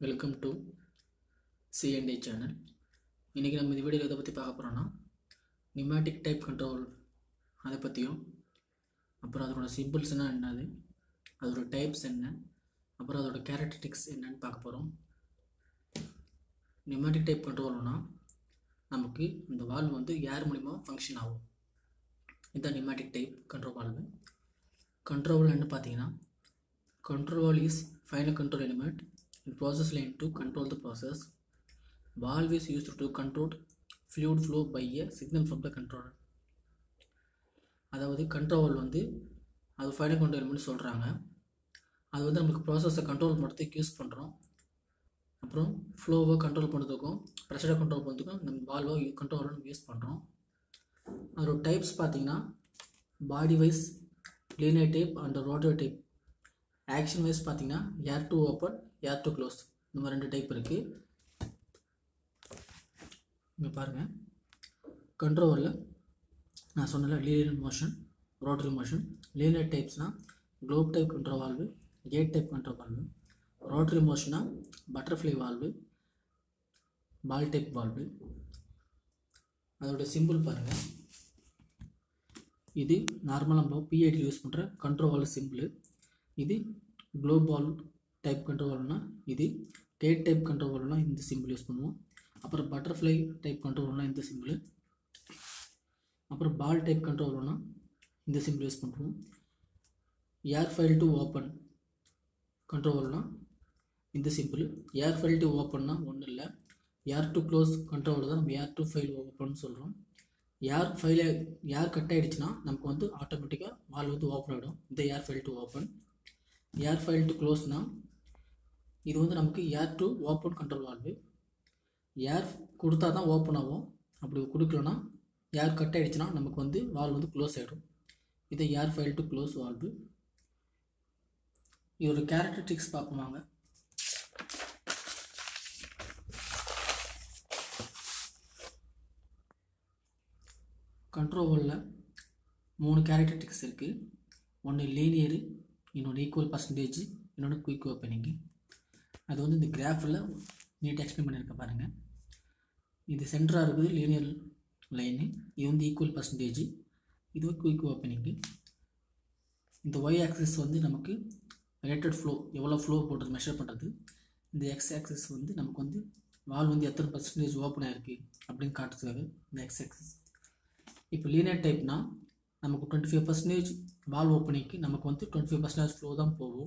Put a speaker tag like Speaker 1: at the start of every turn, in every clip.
Speaker 1: welcome to CNT channel இன்றைக்கி நம்ம இந்த வீடியோவில் எதை பற்றி பார்க்க போகிறோன்னா நிமேட்டிக் டைப் கண்ட்ரோல் அதை பற்றியும் அப்புறம் அதோட சிம்பிள்ஸ்னால் என்னது அதோட டைப்ஸ் என்ன அப்புறம் அதோட கேரக்டரிஸ்டிக்ஸ் என்னன்னு பார்க்க போகிறோம் நிமேட்டிக் டைப் கண்ட்ரோல்னா நமக்கு இந்த வால்வ் வந்து ஏர் மூலிமா ஃபங்க்ஷன் ஆகும் இதுதான் pneumatic type control valve control என்ன பார்த்தீங்கன்னா control is final control element in process line to control the process valve is used to control fluid flow by a signal from the controller அதாவது control வந்து அது final control element சொல்கிறாங்க அது வந்து நம்மளுக்கு ப்ராசஸை கண்ட்ரோல் பண்ணுறதுக்கு யூஸ் பண்ணுறோம் அப்புறம் ஃப்ளோவை கண்ட்ரோல் பண்ணுறதுக்கும் ப்ரெஷரை கண்ட்ரோல் பண்ணுறதுக்கும் நம்ம வால்வை கண்ட்ரோலை நம்ம யூஸ் பண்ணுறோம் அதோட டைப்ஸ் பார்த்தீங்கன்னா body wise linear type and rotor type action wise பார்த்தீங்கன்னா air to open air to close இந்த மாதிரி ரெண்டு டைப் இருக்குது இங்கே பாருங்கள் கண்ட்ரோலில் நான் சொன்னல linear motion rotary motion linear டைப்ஸ்னால் globe type control valve gate type control valve rotary மோஷனாக butterfly valve ball type valve அதோட சிம்பிள் பாருங்கள் இது நார்மலாக நம்ம பிஐடி யூஸ் பண்ணுற கண்ட்ரோல் வால்வு சிம்பிள் இது குளோபால் டைப் கண்ட்ரோல்னா இது கேட் டைப் கண்ட்ரோல்னா இந்த சிம்பிள் யூஸ் பண்ணுவோம் அப்புறம் பட்டர்ஃப்ளை டைப் கண்ட்ரோல்னா இந்த சிம்பிள் அப்புறம் பால் டைப் கண்ட்ரோல்னா இந்த சிம்பிள் யூஸ் பண்ணுவோம் ஏர் ஃபைல் டு ஓப்பன் கண்ட்ரோல்னா இந்த சிம்பிள் ஏர் ஃபைல் டு ஓப்பன்னா ஒன்றும் இல்லை ஏர் டு க்ளோஸ் கண்ட்ரோல் தான் நம்ம ஏர் டு ஃபைல் ஓப்பன் சொல்கிறோம் ஏர் ஃபைலை ஏர் கட் ஆகிடுச்சுன்னா நமக்கு வந்து ஆட்டோமேட்டிக்காக வால் வந்து ஓப்பன் ஆகிடும் இந்த air fail to open air fail to க்ளோஸ்னா இது வந்து நமக்கு air to open control valve air கொடுத்தா தான் ஓப்பன் ஆகும் அப்படி கொடுக்கலனா ஏர் கட் ஆகிடுச்சுன்னா நமக்கு வந்து வால்வ் வந்து க்ளோஸ் ஆகிடும் இது air fail to close valve இதோட கேரக்டரிஸ்டிக்ஸ் பார்ப்போமாங்க கண்ட்ரோலில் மூணு கேரக்டரிஸ்டிக்ஸ் இருக்குது ஒன்று லீனியரு இன்னொன்று ஈக்குவல் பர்சன்டேஜ் இன்னொன்று குயிக் ஓப்பனிங்கு அது வந்து இந்த கிராஃபில் நீட்டாக எக்ஸ்பிளைன் பண்ணியிருக்க பாருங்கள் இது சென்டராக இருக்குது லீனியர் லைனு இது வந்து ஈக்குவல் பர்சன்டேஜ் இது குயிக் ஓப்பனிங்கு இந்த ஒய் ஆக்சிஸ் வந்து நமக்கு ரேட்டட் ஃப்ளோ எவ்வளோ ஃப்ளோ போடுறது மெஷர் பண்ணுறது இந்த எக்ஸ் ஆக்சிஸ் வந்து நமக்கு வந்து வால் வந்து எத்தனை பர்சன்டேஜ் ஓப்பன் ஆகிருக்கு அப்படின்னு காட்டுறதுக்காக இந்த எக்ஸ் ஆக்சிஸ் இப்போ லீனியர் டைப்னா நமக்கு டுவெண்ட்டி ஃபைவ் பர்சன்டேஜ் வால் ஓப்பனிங்க்கு நமக்கு வந்து டுவெண்ட்டி ஃபைவ் பர்சன்டேஜ் ஃப்ளோ தான் போகும்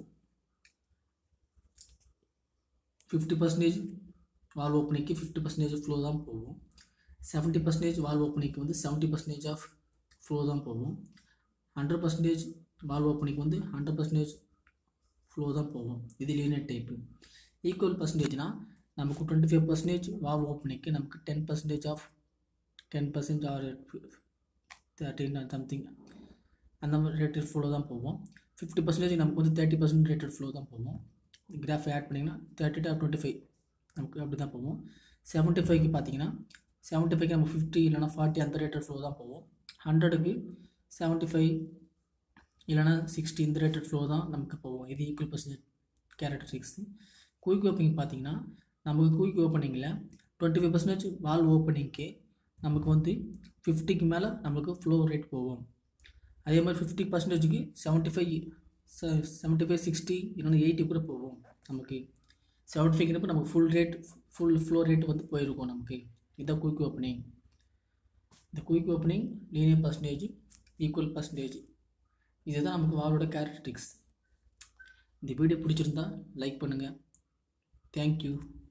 Speaker 1: ஃபிஃப்டி பர்சன்டேஜ் வால் ஓப்பனிங்க்கு ஃபிஃப்டி பர்சன்டேஜ் ஃப்ளோ தான் போகும் செவன்ட்டி பர்சன்டேஜ் வால் ஓப்பனிங்க்கு வந்து செவன்ட்டி பர்சன்டேஜ் ஆஃப் ஃப்ளோ தான் போகும் ஹண்ட்ரட் பர்சன்டேஜ் வால் ஓப்பனிங்க்கு வந்து ஹண்ட்ரட் பர்சன்டேஜ் ஃப்ளோ தான் போகும் இது லீனியர் டைப்பு ஈக்குவல் பர்சன்டேஜ்னால் நமக்கு டுவெண்ட்டி ஃபைவ் பர்சன்டேஜ் வால் ஓப்பனிங்க்கு நமக்கு ten percentage of ten percent or thirteen something அந்த மாதிரி ரேட்டட் ஃப்ளோ தான் போவோம் ஃபிஃப்டி பர்சன்டேஜ் நமக்கு வந்து தேர்ட்டி பர்சன்ட் ரேட்டட் ஃப்ளோ தான் போவோம் கிராஃப் ஆட் பண்ணிங்கன்னா தேர்ட்டி டு டுவெண்ட்டி ஃபைவ் நமக்கு அப்படி தான் போவோம் செவன்ட்டி ஃபைவ்க்கு பார்த்தீங்கன்னா செவன்ட்டி ஃபைவ்க்கு நம்ம ஃபிஃப்டி இல்லைனா ஃபார்ட்டி அந்த ரேட்டட் ஃப்ளோ தான் போவோம் ஹண்ட்ரடுக்கு செவன்ட்டி ஃபைவ் இல்லைனா சிக்ஸ்டி இந்த ரேட்டட் ஃப்ளோ தான் நமக்கு போவோம் இது equal percentage characteristics quick opening பார்த்தீங்கன்னா நமக்கு குயிக் ஓப்பனிங்கில் டுவெண்ட்டி ஃபைவ் பர்சன்டேஜ் வால் ஓப்பனிங்க்கு நமக்கு வந்து ஃபிஃப்டிக்கு மேலே நம்மளுக்கு ஃப்ளோ ரேட் போகும் அதே மாதிரி ஃபிஃப்டி பர்சன்டேஜுக்கு seventy five seventy five sixty இல்லைன்னா எயிட்டி கூட போகும் நமக்கு செவன்ட்டி ஃபைவ்க்கு நமக்கு full rate full flow rate வந்து போயிருக்கும் நமக்கு இதுதான் குயிக் ஓப்பனிங் இந்த quick opening linear percentage equal percentage இதுதான் நமக்கு வாலோட கேரக்டரிஸ்டிக்ஸ் இந்த வீடியோ பிடிச்சிருந்தா லைக் பண்ணுங்கள் தேங்க்யூ